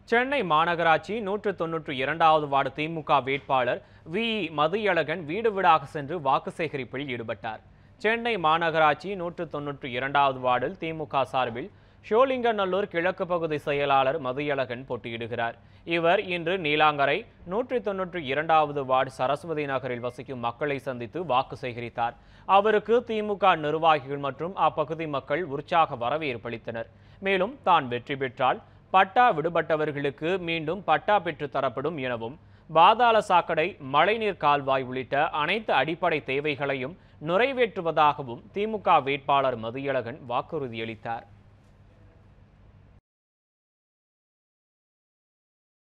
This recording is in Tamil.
சென்னை மாநகராட்சி நூற்று தொன்னூற்று இரண்டாவது வார்டு திமுக வேட்பாளர் வி மதியழகன் வீடு வீடாக சென்று வாக்கு சேகரிப்பில் ஈடுபட்டார் சென்னை மாநகராட்சி நூற்று தொன்னூற்று இரண்டாவது வார்டில் திமுக சார்பில் ஷோலிங்கநல்லூர் கிழக்கு பகுதி செயலாளர் மதியழகன் போட்டியிடுகிறார் இவர் இன்று நீலாங்கரை நூற்றி தொன்னூற்று இரண்டாவது வார்டு சரஸ்வதி நகரில் வசிக்கும் மக்களை சந்தித்து வாக்கு சேகரித்தார் அவருக்கு திமுக நிர்வாகிகள் மற்றும் அப்பகுதி மக்கள் உற்சாக வரவேற்பளித்தனர் மேலும் தான் வெற்றி பெற்றால் பட்டா விடுபட்டவர்களுக்கு மீண்டும் பட்டா பெற்று தரப்படும் எனவும் பாதாள சாக்கடை மழைநீர் கால்வாய் உள்ளிட்ட அனைத்து அடிப்படை தேவைகளையும் நிறைவேற்றுவதாகவும் திமுக வேட்பாளர் மதியழகன் வாக்குறுதியளித்தார்